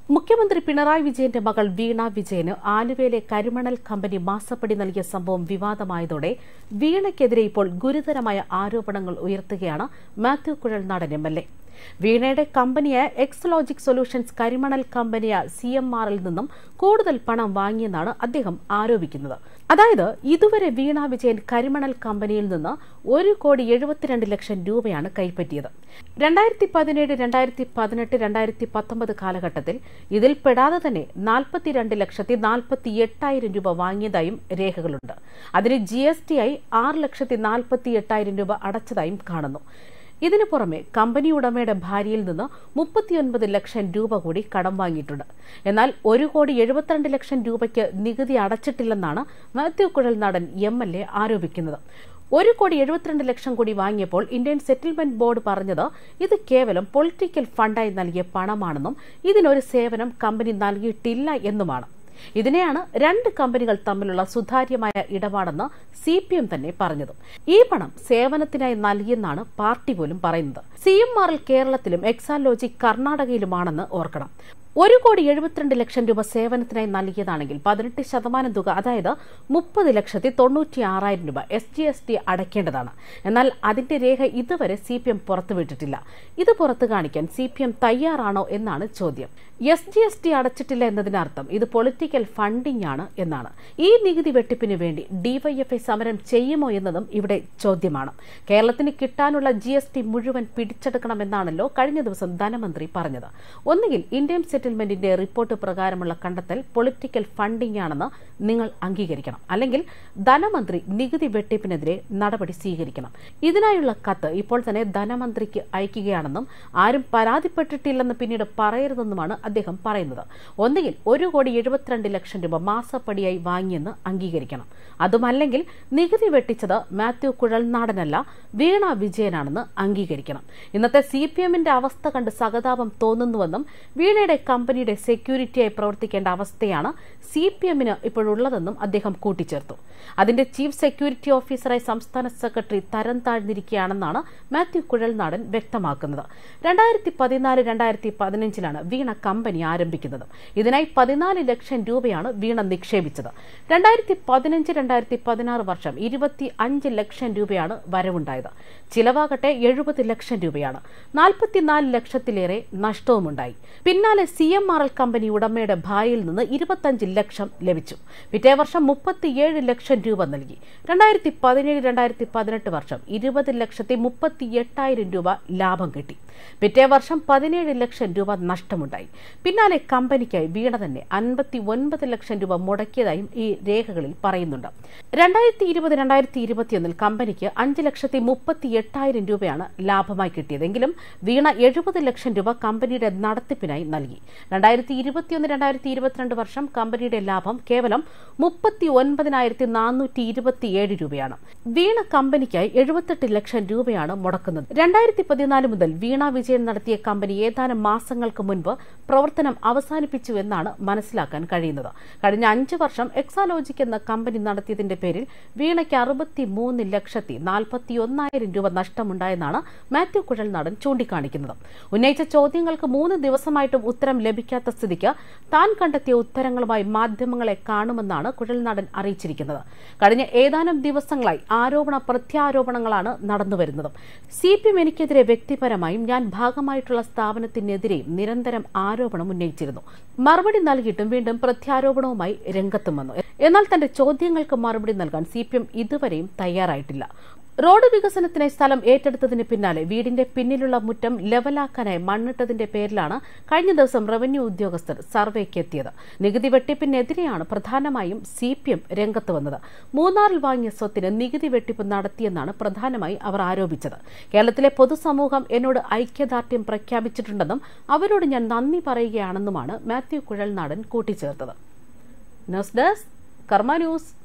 മുഖ്യമന്ത്രി പിണറായി വിജയന്റെ മകൾ വീണ വിജയന് ആലുവയിലെ കരിമണൽ കമ്പനി മാസപ്പടി നൽകിയ സംഭവം വിവാദമായതോടെ വീണയ്ക്കെതിരെ ഇപ്പോൾ ഗുരുതരമായ ആരോപണങ്ങൾ ഉയർത്തുകയാണ് Mathew Kuzhalnadan M L A വീണയുടെ കമ്പനിയായ എക്സലോജിക് സൊല്യൂഷൻസ് കരിമണൽ കമ്പനിയായ സി എം ആറിൽ നിന്നും കൂടുതൽ പണം വാങ്ങിയെന്നാണ് അദ്ദേഹം ആരോപിക്കുന്നത് അതായത് ഇതുവരെ വീണ വിജയൻ കരിമണൽ കമ്പനിയിൽ നിന്ന് ഒരു കോടി എഴുപത്തിരണ്ട് ലക്ഷം രൂപയാണ് കൈപ്പറ്റിയത് രണ്ടായിരത്തി പതിനേഴ് രണ്ടായിരത്തി പതിനെട്ട് രണ്ടായിരത്തി പത്തൊമ്പത് കാലഘട്ടത്തിൽ ഇതിൽ പെടാതെ തന്നെ നാൽപ്പത്തിരണ്ട് ലക്ഷത്തി നാൽപ്പത്തി എട്ടായിരം രൂപ വാങ്ങിയതായും രേഖകളുണ്ട് അതിന് ജി എസ് ടി ആയി ആറ് ലക്ഷത്തി നാൽപ്പത്തി എട്ടായിരം രൂപ അടച്ചതായും കാണുന്നു ഇതിനു പുറമെ കമ്പനി ഉടമയുടെ ഭാര്യയിൽ നിന്ന് മുപ്പത്തിയൊൻപത് ലക്ഷം രൂപ കൂടി കടം വാങ്ങിയിട്ടുണ്ട് എന്നാൽ ഒരു കോടി എഴുപത്തിരണ്ട് ലക്ഷം രൂപയ്ക്ക് നികുതി അടച്ചിട്ടില്ലെന്നാണ് Mathew Kuzhalnadan M L A ആരോപിക്കുന്നത് ഒരു കോടി എഴുപത്തിരണ്ട് ലക്ഷം കൂടി വാങ്ങിയപ്പോൾ ഇന്ത്യൻ സെറ്റിൽമെന്റ് ബോർഡ് പറഞ്ഞത് ഇത് കേവലം പൊളിറ്റിക്കൽ ഫണ്ടായി നൽകിയ പണമാണെന്നും ഇതിനൊരു സേവനം കമ്പനി നൽകിയിട്ടില്ല എന്നുമാണ് ഇതിനെയാണ് രണ്ട് കമ്പനികൾ തമ്മിലുള്ള സുതാര്യമായ ഇടപാടെന്ന് സി പി എം തന്നെ പറഞ്ഞത് ഈ പണം സേവനത്തിനായി നൽകിയെന്നാണ് പാർട്ടി പോലും പറയുന്നത് സി എം ആറിൽ കേരളത്തിലും എക്സാലോജി കർണാടകയിലുമാണെന്ന് ഓർക്കണം ഒരു കോടി എഴുപത്തിരണ്ട് ലക്ഷം രൂപ സേവനത്തിനായി നൽകിയതാണെങ്കിൽ പതിനെട്ട് ശതമാനം തുക അതായത് മുപ്പത് ലക്ഷത്തി തൊണ്ണൂറ്റി ആറായിരം രൂപ എസ് ജി എസ് ടി അടയ്ക്കേണ്ടതാണ് എന്നാൽ അതിന്റെ രേഖ ഇതുവരെ സി പി എം പുറത്തുവിട്ടിട്ടില്ല ഇത് പുറത്തു കാണിക്കാൻ സി പി എം തയ്യാറാണോ എന്നാണ് ചോദ്യം എസ് ജി എസ് ടി അടച്ചിട്ടില്ല എന്നതിനർത്ഥം ഇത് പൊളിറ്റിക്കൽ ഫണ്ടിംഗ് ആണ് എന്നാണ് ഈ നികുതി വെട്ടിപ്പിന് വേണ്ടി ഡിവൈഎഫ്ഐ സമരം ചെയ്യുമോ എന്നതും ഇവിടെ ചോദ്യമാണ് കേരളത്തിന് കിട്ടാനുള്ള ജി എസ് ടി മുഴുവൻ പിടിച്ചെടുക്കണമെന്നാണല്ലോ കഴിഞ്ഞ ദിവസം ധനമന്ത്രി പറഞ്ഞത് ഒന്നുകിൽ ഇന്ത്യൻ സെറ്റിൽമെന്റിന്റെ റിപ്പോർട്ട് പ്രകാരമുള്ള കണ്ടെത്തൽ പൊളിറ്റിക്കൽ ഫണ്ടിംഗ് ആണെന്ന് നിങ്ങൾ അംഗീകരിക്കണം അല്ലെങ്കിൽ ധനമന്ത്രി നികുതി വെട്ടിപ്പിനെതിരെ നടപടി സ്വീകരിക്കണം ഇതിനായുള്ള കത്ത് ഇപ്പോൾ തന്നെ ധനമന്ത്രിക്ക് അയക്കുകയാണെന്നും ആരും പരാതിപ്പെട്ടിട്ടില്ലെന്ന് പിന്നീട് പറയരുതെന്നുമാണ് അദ്ദേഹം പറയുന്നത് ഒന്നുകിൽ ഒരു കോടി എഴുപത്തിരണ്ട് ലക്ഷം രൂപ മാസപ്പടിയായി വാങ്ങിയെന്ന് അംഗീകരിക്കണം അതുമല്ലെങ്കിൽ നികുതി വെട്ടിച്ചത് മാത്യു കുഴൽനാടനല്ല വീണ വിജയനാണെന്ന് അംഗീകരിക്കണം ഇന്നത്തെ സി പി എമ്മിന്റെ അവസ്ഥ കണ്ട് സഹതാപം തോന്നുന്നുവെന്നും വീണയുടെ കമ്പനിയുടെ സെക്യൂരിറ്റിയായി പ്രവർത്തിക്കേണ്ട അവസ്ഥയാണ് സി പി എമ്മിന് ഇപ്പോഴുള്ളതെന്നും അദ്ദേഹം കൂട്ടിച്ചേർത്തു അതിന്റെ ചീഫ് സെക്യൂരിറ്റി ഓഫീസറായി സംസ്ഥാന സെക്രട്ടറി തരം താഴ്ന്നിരിക്കുകയാണെന്നാണ് മാത്യു കുഴൽനാടൻ വ്യക്തമാക്കുന്നത് രണ്ടായിരത്തി പതിനാല് രണ്ടായിരത്തി പതിനഞ്ചിലാണ് വീണ കമ്പനി ആരംഭിക്കുന്നത് ഇതിനായി പതിനാല് ലക്ഷം രൂപയാണ് വീണ നിക്ഷേപിച്ചത് രണ്ടായിരത്തി പതിനഞ്ച് രണ്ടായിരത്തി പതിനാറ് വർഷം ഇരുപത്തി അഞ്ച് ലക്ഷം രൂപയാണ് വരവുണ്ടായത് ചിലവാകട്ടെ എഴുപത് ലക്ഷം രൂപയാണ് നാൽപ്പത്തിനാല് ലക്ഷത്തിലേറെ നഷ്ടവുമുണ്ടായി പിന്നാലെ C M R L company ഉടമയുടെ ഭാര്യയിൽ നിന്ന് ഇരുപത്തഞ്ച് ലക്ഷം ലഭിച്ചു പിറ്റേ വർഷം മുപ്പത്തിയേഴ് ലക്ഷം രൂപ നൽകി രണ്ടായിരത്തി പതിനേഴ് രണ്ടായിരത്തി പതിനെട്ട് വർഷം ഇരുപത് ലക്ഷത്തി മുപ്പത്തി എട്ടായിരം രൂപ ലാഭം കിട്ടി പിറ്റേ വർഷം പതിനേഴ് ലക്ഷം രൂപ നഷ്ടമുണ്ടായി പിന്നാലെ കമ്പനിക്കായി വീണ തന്നെ അൻപത്തി ഒൻപത് ലക്ഷം രൂപ മുടക്കിയതായും ഈ രേഖകളിൽ പറയുന്നുണ്ട് രണ്ടായിരത്തി ഇരുപത് രണ്ടായിരത്തി ഇരുപത്തിയൊന്നിൽ കമ്പനിക്ക് അഞ്ച് ലക്ഷത്തി മുപ്പത്തി എട്ടായിരം രൂപയാണ് ലാഭമായി കിട്ടിയതെങ്കിലും വീണ എഴുപത് ലക്ഷം രൂപ കമ്പനിയുടെ നടത്തിപ്പിനായി നൽകി രണ്ടായിരത്തി ഇരുപത്തിയൊന്ന് രണ്ടായിരത്തി ഇരുപത്തിരണ്ട് വർഷം കമ്പനിയുടെ ലാഭം കേവലം മുപ്പത്തി ഒൻപതിനായിരത്തി നാനൂറ്റി ഇരുപത്തിയേഴ് രൂപയാണ് വീണ കമ്പനിക്കായി എഴുപത്തെട്ട് ലക്ഷം രൂപയാണ് മുടക്കുന്നത് രണ്ടായിരത്തി പതിനാല് മുതൽ വീണ വിജയൻ നടത്തിയ കമ്പനി ഏതാനും മാസങ്ങൾക്ക് മുൻപ് പ്രവർത്തനം അവസാനിപ്പിച്ചു എന്നാണ് മനസ്സിലാക്കാൻ കഴിയുന്നത് കഴിഞ്ഞ അഞ്ച് വർഷം എക്സാലോജിക് എന്ന കമ്പനി നടത്തിയതിന്റെ പേരിൽ വീണയ്ക്ക് അറുപത്തി മൂന്ന് ലക്ഷത്തി നാൽപ്പത്തി ഒന്നായിരം രൂപ നഷ്ടമുണ്ടായെന്നാണ് മാത്യു കുഴൽനാടൻ ചൂണ്ടിക്കാണിക്കുന്നത് ഉന്നയിച്ച ചോദ്യങ്ങൾക്ക് മൂന്ന് ദിവസമായിട്ടും ഉത്തരം ലഭിക്കാത്ത സ്ഥിതിക്ക് താൻ കണ്ടെത്തിയ ഉത്തരങ്ങളുമായി മാധ്യമങ്ങളെ കാണുമെന്നാണ് കുഴൽനാടൻ അറിയിച്ചിരിക്കുന്നത് കഴിഞ്ഞ ഏതാനും ദിവസങ്ങളായി ആരോപണ പ്രത്യാരോപണങ്ങളാണ് നടന്നുവരുന്നത് സി പി എം എനിക്കെതിരെ വ്യക്തിപരമായും ഞാൻ ഭാഗമായിട്ടുള്ള സ്ഥാപനത്തിനെതിരെയും നിരന്തരം ആരോപണം ഉന്നയിച്ചിരുന്നു മറുപടി നൽകിയിട്ടും വീണ്ടും പ്രത്യാരോപണവുമായി രംഗത്തും വന്നു എന്നാൽ തന്റെ ചോദ്യങ്ങൾക്ക് മറുപടി നൽകാൻ സി ഇതുവരെയും തയ്യാറായിട്ടില്ല റോഡ് വികസനത്തിനായി സ്ഥലം ഏറ്റെടുത്തതിന് പിന്നാലെ വീടിന്റെ പിന്നിലുള്ള മുറ്റം ലെവലാക്കാനായി മണ്ണിട്ടതിന്റെ പേരിലാണ് കഴിഞ്ഞ ദിവസം റവന്യൂ ഉദ്യോഗസ്ഥർ സർവേക്ക് എത്തിയത് നികുതി വെട്ടിപ്പിനെതിരെയാണ് പ്രധാനമായും സി പി എം രംഗത്ത് വന്നത് മൂന്നാറിൽ വാങ്ങിയ സ്വത്തിന് നികുതി വെട്ടിപ്പ് നടത്തിയെന്നാണ് പ്രധാനമായി അവർ ആരോപിച്ചത് കേരളത്തിലെ പൊതുസമൂഹം എന്നോട് ഐക്യദാർഢ്യം പ്രഖ്യാപിച്ചിട്ടുണ്ടെന്നും അവരോട് ഞാൻ നന്ദി പറയുകയാണെന്നുമാണ് മാത്യു കുഴൽനാടൻ കൂട്ടിച്ചേർത്തത് ന്യൂസ് ഡെസ്ക് കർമ്മ ന്യൂസ്